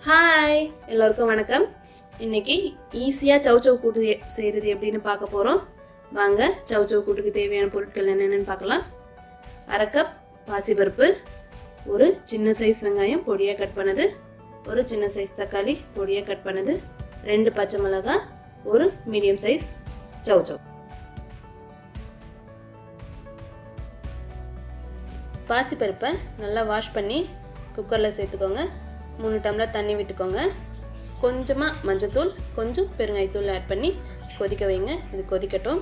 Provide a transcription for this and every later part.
hi எல்லோருக்கும் வணக்கம் இன்னைக்கு ஈஸியாக சவுச்சவ் கூட்டு செய்கிறது எப்படின்னு பார்க்க போகிறோம் வாங்க சவுச்சவ் கூட்டுக்கு தேவையான பொருட்கள் என்னென்னு பார்க்கலாம் அரை கப் பாசிப்பருப்பு ஒரு சின்ன சைஸ் வெங்காயம் பொடியாக கட் பண்ணது ஒரு சின்ன சைஸ் தக்காளி பொடியாக கட் பண்ணது ரெண்டு பச்சை மிளகாய் ஒரு மீடியம் சைஸ் சவுச்சவ் பாசிப்பருப்பை நல்லா வாஷ் பண்ணி குக்கரில் சேர்த்துக்கோங்க மூணு டம்ளர் தண்ணி விட்டுக்கோங்க கொஞ்சமாக மஞ்சத்தூள் கொஞ்சம் பெருங்காயத்தூள் ஆட் பண்ணி கொதிக்க வைங்க இது கொதிக்கட்டும்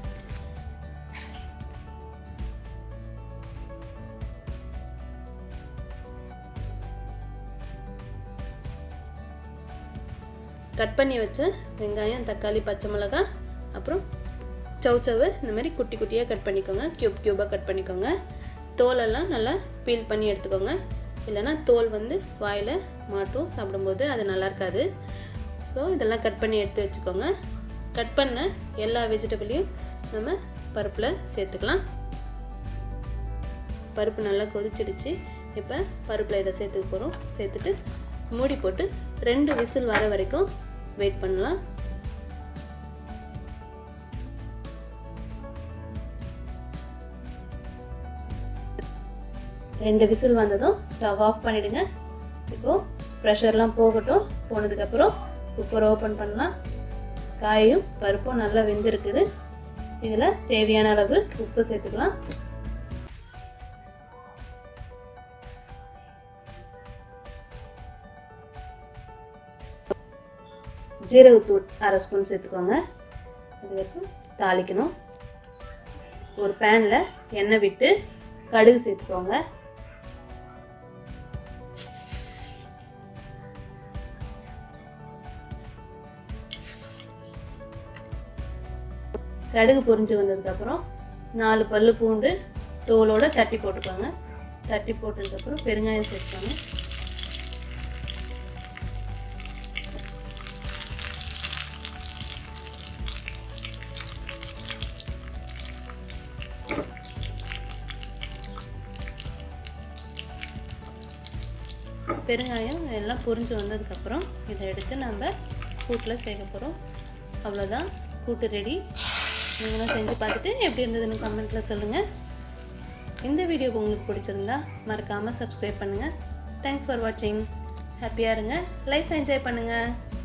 கட் பண்ணி வச்ச வெங்காயம் தக்காளி பச்சை மிளகாய் அப்புறம் சவுச்சவு இந்த மாதிரி குட்டி குட்டியாக கட் பண்ணிக்கோங்க க்யூப் க்யூபாக கட் பண்ணிக்கோங்க தோலெல்லாம் நல்லா பீல் பண்ணி எடுத்துக்கோங்க இல்லைன்னா தோல் வந்து வாயில் மாட்டும் சாப்பிடும்போது அது நல்லா இருக்காது ஸோ இதெல்லாம் கட் பண்ணி எடுத்து வச்சுக்கோங்க கட் பண்ண எல்லா வெஜிடபிளையும் நம்ம பருப்பில் சேர்த்துக்கலாம் பருப்பு நல்லா கொதிச்சிடுச்சு இப்போ பருப்பில் இதை சேர்த்துக்க போகிறோம் சேர்த்துட்டு மூடி போட்டு ரெண்டு விசில் வர வரைக்கும் வெயிட் பண்ணலாம் ரெண்டு விசில் வந்ததும் ஸ்டவ் ஆஃப் பண்ணிடுங்க இப்போ ப்ரெஷர்லாம் போகட்டும் போனதுக்கப்புறம் குக்கர் ஓப்பன் பண்ணலாம் காயும் பருப்பும் நல்லா வெந்திருக்குது இதில் தேவையான அளவு உப்பு சேர்த்துக்கலாம் ஜீரகத்தூள் அரை ஸ்பூன் சேர்த்துக்கோங்க அதுக்கப்புறம் தாளிக்கணும் ஒரு பேனில் எண்ணெய் விட்டு கடுகு சேர்த்துக்கோங்க கடுகு பொரிஞ்சு வந்ததுக்கப்புறம் நாலு பல்லு பூண்டு தோலோட தட்டி போட்டுக்கோங்க தட்டி போட்டதுக்கப்புறம் பெருங்காயம் சேர்த்துக்கோங்க பெருங்காயம் இதெல்லாம் பொரிஞ்சு வந்ததுக்கப்புறம் இதை எடுத்து நம்ம கூட்டில் சேர்க்க போகிறோம் அவ்வளோதான் கூட்டு ரெடி நீங்களும் செஞ்சு பார்த்துட்டு எப்படி இருந்ததுன்னு கமெண்ட்டில் சொல்லுங்கள் இந்த வீடியோ உங்களுக்கு பிடிச்சிருந்தா மறக்காமல் சப்ஸ்கிரைப் பண்ணுங்கள் தேங்க்ஸ் ஃபார் வாட்சிங் ஹாப்பியாக இருங்க லைஃப் என்ஜாய் பண்ணுங்கள்